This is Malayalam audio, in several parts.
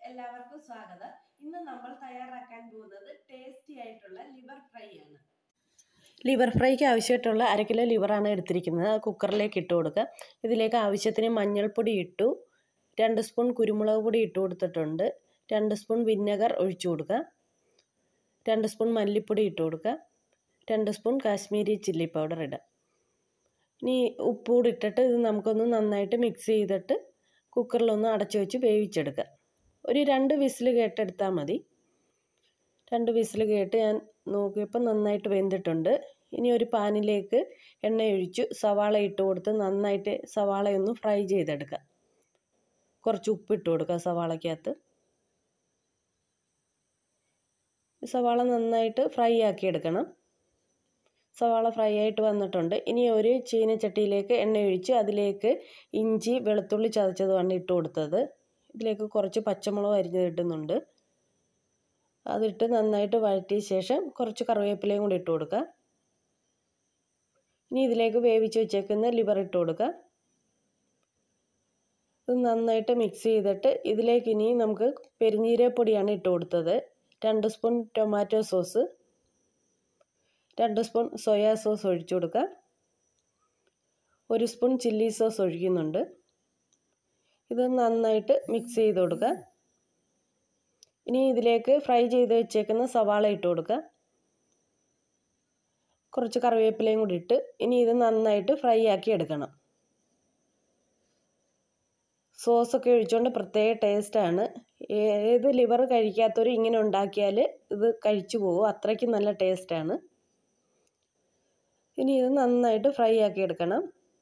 എല്ലാവർക്കും സ്വാഗതം ഇന്ന് നമ്മൾ തയ്യാറാക്കാൻ പോകുന്നത് ടേസ്റ്റി ആയിട്ടുള്ള ലിവർ ഫ്രൈ ആണ് ലിവർ ഫ്രൈക്ക് ആവശ്യമായിട്ടുള്ള അര കിലോ ലിവറാണ് എടുത്തിരിക്കുന്നത് അത് കുക്കറിലേക്ക് ഇട്ട് കൊടുക്കുക ഇതിലേക്ക് ആവശ്യത്തിന് മഞ്ഞൾപ്പൊടി ഇട്ടു രണ്ട് സ്പൂൺ കുരുമുളക് പൊടി ഇട്ട് കൊടുത്തിട്ടുണ്ട് രണ്ട് സ്പൂൺ വിനെഗർ ഒഴിച്ചു കൊടുക്കുക രണ്ട് സ്പൂൺ മല്ലിപ്പൊടി ഇട്ട് കൊടുക്കുക രണ്ട് സ്പൂൺ കാശ്മീരി ചില്ലി പൗഡർ ഇടുക ഇനി ഉപ്പ് കൂടി ഇട്ടിട്ട് ഇത് നമുക്കൊന്ന് നന്നായിട്ട് മിക്സ് ചെയ്തിട്ട് കുക്കറിലൊന്ന് അടച്ചു വെച്ച് വേവിച്ചെടുക്കുക ഒരു രണ്ട് വിസിൽ കേട്ടെടുത്താൽ മതി രണ്ട് വിസിൽ കേട്ട് ഞാൻ നോക്കിയപ്പോൾ നന്നായിട്ട് വെന്തിട്ടുണ്ട് ഇനി ഒരു പാനിലേക്ക് എണ്ണ ഒഴിച്ചു സവാള ഇട്ട് കൊടുത്ത് നന്നായിട്ട് സവാളയൊന്ന് ഫ്രൈ ചെയ്തെടുക്കുക കുറച്ച് ഉപ്പ് ഇട്ട് കൊടുക്കുക സവാളയ്ക്കകത്ത് സവാള നന്നായിട്ട് ഫ്രൈ ആക്കി എടുക്കണം സവാള ഫ്രൈ ആയിട്ട് വന്നിട്ടുണ്ട് ഇനി ഒരു ചീനച്ചട്ടിയിലേക്ക് എണ്ണ ഒഴിച്ച് അതിലേക്ക് ഇഞ്ചി വെളുത്തുള്ളി ചതച്ചതുമാണ് ഇട്ട് കൊടുത്തത് ഇതിലേക്ക് കുറച്ച് പച്ചമുളക് അരിഞ്ഞത് ഇടുന്നുണ്ട് അതിട്ട് നന്നായിട്ട് വഴറ്റിയ ശേഷം കുറച്ച് കറിവേപ്പിലയും കൂടി ഇട്ട് കൊടുക്കുക ഇനി ഇതിലേക്ക് വേവിച്ച് വെച്ചേക്കുന്ന ലിവർ ഇട്ട് കൊടുക്കുക ഇത് നന്നായിട്ട് മിക്സ് ചെയ്തിട്ട് ഇതിലേക്ക് ഇനി നമുക്ക് പെരിഞ്ജീരപ്പൊടിയാണ് ഇട്ട് കൊടുത്തത് രണ്ട് സ്പൂൺ ടൊമാറ്റോ സോസ് രണ്ട് സ്പൂൺ സോയാ സോസ് ഒഴിച്ചു കൊടുക്കുക ഒരു സ്പൂൺ ചില്ലി സോസ് ഒഴിക്കുന്നുണ്ട് ഇത് നന്നായിട്ട് മിക്സ് ചെയ്ത് കൊടുക്കുക ഇനി ഇതിലേക്ക് ഫ്രൈ ചെയ്ത് വെച്ചേക്കുന്ന സവാള ഇട്ട് കൊടുക്കുക കുറച്ച് കറിവേപ്പിലയും കൂടി ഇട്ട് ഇനി ഇത് നന്നായിട്ട് ഫ്രൈ ആക്കി എടുക്കണം സോസൊക്കെ ഒഴിച്ചുകൊണ്ട് പ്രത്യേക ടേസ്റ്റാണ് ഏത് ലിവർ കഴിക്കാത്തവരും ഇങ്ങനെ ഉണ്ടാക്കിയാൽ ഇത് കഴിച്ചു പോകും അത്രയ്ക്ക് നല്ല ടേസ്റ്റാണ് ഇനി ഇത് നന്നായിട്ട് ഫ്രൈ ആക്കി എടുക്കണം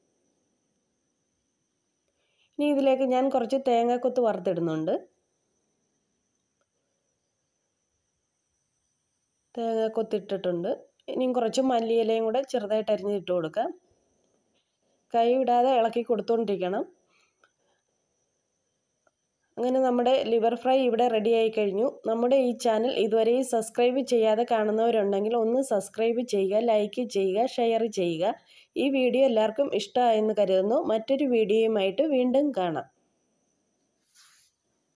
ഇനി ഇതിലേക്ക് ഞാൻ കുറച്ച് തേങ്ങാക്കൊത്ത് വറുത്തിടുന്നുണ്ട് തേങ്ങാക്കൊത്തിട്ടിട്ടുണ്ട് ഇനിയും കുറച്ച് മല്ലിയിലയും കൂടെ ചെറുതായിട്ട് അരിഞ്ഞിട്ട് കൊടുക്കാം കൈ വിടാതെ ഇളക്കി കൊടുത്തുകൊണ്ടിരിക്കണം അങ്ങനെ നമ്മുടെ ലിവർ ഫ്രൈ ഇവിടെ റെഡി ആയി കഴിഞ്ഞു നമ്മുടെ ഈ ചാനൽ ഇതുവരെയും സബ്സ്ക്രൈബ് ചെയ്യാതെ കാണുന്നവരുണ്ടെങ്കിൽ ഒന്ന് സബ്സ്ക്രൈബ് ചെയ്യുക ലൈക്ക് ചെയ്യുക ഷെയർ ചെയ്യുക ഈ വീഡിയോ എല്ലാവർക്കും ഇഷ്ടമായെന്ന് കരുതുന്നു മറ്റൊരു വീഡിയോയുമായിട്ട് വീണ്ടും കാണാം